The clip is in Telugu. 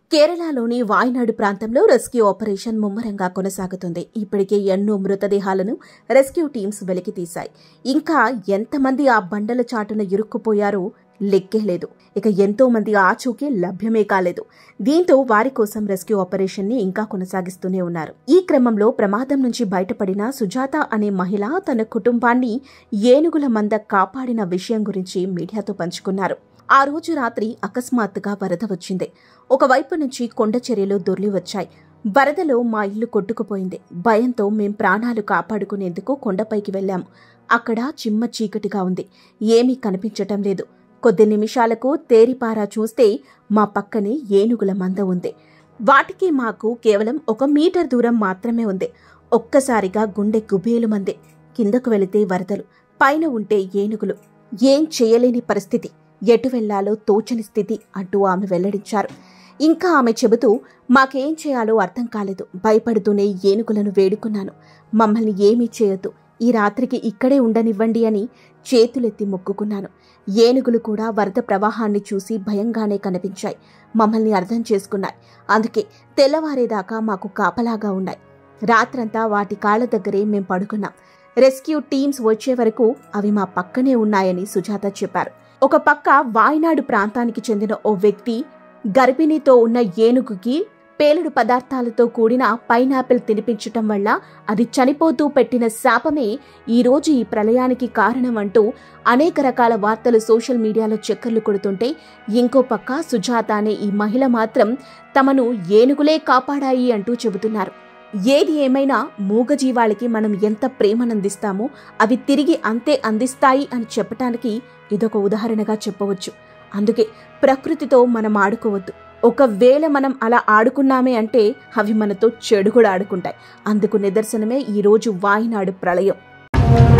కేరళలోని వాయనాడు ప్రాంతంలో రెస్క్యూ ఆపరేషన్ ముమ్మరంగా కొనసాగుతుంది ఇప్పటికే ఎన్నో మృతదేహాలను రెస్క్యూ టీమ్స్ వెలికితీశాయి ఇంకా ఎంతమంది ఆ బండల చాటున ఇరుక్కుపోయారో లెక్కే లేదు ఇక ఎంతో మంది ఆచూకీ లభ్యమే కాలేదు దీంతో వారి కోసం రెస్క్యూ ఆపరేషన్ ని ఇంకా కొనసాగిస్తూనే ఉన్నారు ఈ క్రమంలో ప్రమాదం నుంచి బయటపడిన సుజాత అనే మహిళ తన కుటుంబాన్ని ఏనుగుల మంద కాపాడిన విషయం గురించి మీడియాతో పంచుకున్నారు ఆ రోజు రాత్రి అకస్మాత్తుగా వరద వచ్చింది ఒకవైపు నుంచి కొండ చర్యలు దొర్లి వచ్చాయి వరదలో మా ఇల్లు కొట్టుకుపోయింది భయంతో మేం ప్రాణాలు కాపాడుకునేందుకు కొండపైకి వెళ్ళాము అక్కడ చిమ్మ చీకటిగా ఉంది ఏమీ కనిపించటం లేదు కొద్ది నిమిషాలకు తేరిపారా చూస్తే మా పక్కనే ఏనుగుల మంద ఉంది వాటికి మాకు కేవలం ఒక మీటర్ దూరం మాత్రమే ఉంది ఒక్కసారిగా గుండె గుబేలు మంది కిందకు వెళితే వరదలు పైన ఉంటే ఏనుగులు ఏం చేయలేని పరిస్థితి ఎటు వెళ్లాలో తోచని స్థితి అంటూ ఆమె వెల్లడించారు ఇంకా ఆమె చెబుతూ మాకేం చేయాలో అర్థం కాలేదు భయపడుతూనే ఏనుగులను వేడుకున్నాను మమ్మల్ని ఏమీ చేయొద్దు ఈ రాత్రికి ఇక్కడే ఉండనివ్వండి అని చేతులెత్తి మొక్కుకున్నాను ఏనుగులు కూడా వరద ప్రవాహాన్ని చూసి భయంగానే కనిపించాయి మమ్మల్ని అర్థం చేసుకున్నాయి అందుకే తెల్లవారేదాకా మాకు కాపలాగా ఉన్నాయి రాత్రంతా వాటి కాళ్ల దగ్గరే మేం పడుకున్నాం రెస్క్యూ టీమ్స్ వచ్చే వరకు అవి మా పక్కనే ఉన్నాయని సుజాత చెప్పారు ఒక పక్క వాయనాడు ప్రాంతానికి చెందిన ఓ వ్యక్తి గర్భిణితో ఉన్న ఏనుగుకి పేలుడు పదార్థాలతో కూడిన పైనాపిల్ తినిపించటం వల్ల అది చనిపోతూ పెట్టిన శాపమే ఈరోజు ఈ ప్రళయానికి కారణం అంటూ అనేక రకాల వార్తలు సోషల్ మీడియాలో చక్కర్లు కొడుతుంటే ఇంకో పక్క సుజాత అనే ఈ మహిళ మాత్రం తమను ఏనుగులే కాపాడాయి అంటూ చెబుతున్నారు ఏది ఏమైనా మూగజీవాళికి మనం ఎంత ప్రేమనందిస్తామో అవి తిరిగి అంతే అందిస్తాయి అని చెప్పటానికి ఇదొక ఉదాహరణగా చెప్పవచ్చు అందుకే ప్రకృతితో మనం ఆడుకోవద్దు ఒకవేళ మనం అలా ఆడుకున్నామే అంటే అవి మనతో చెడు కూడా ఆడుకుంటాయి అందుకు నిదర్శనమే ఈరోజు వాయినాడు ప్రళయం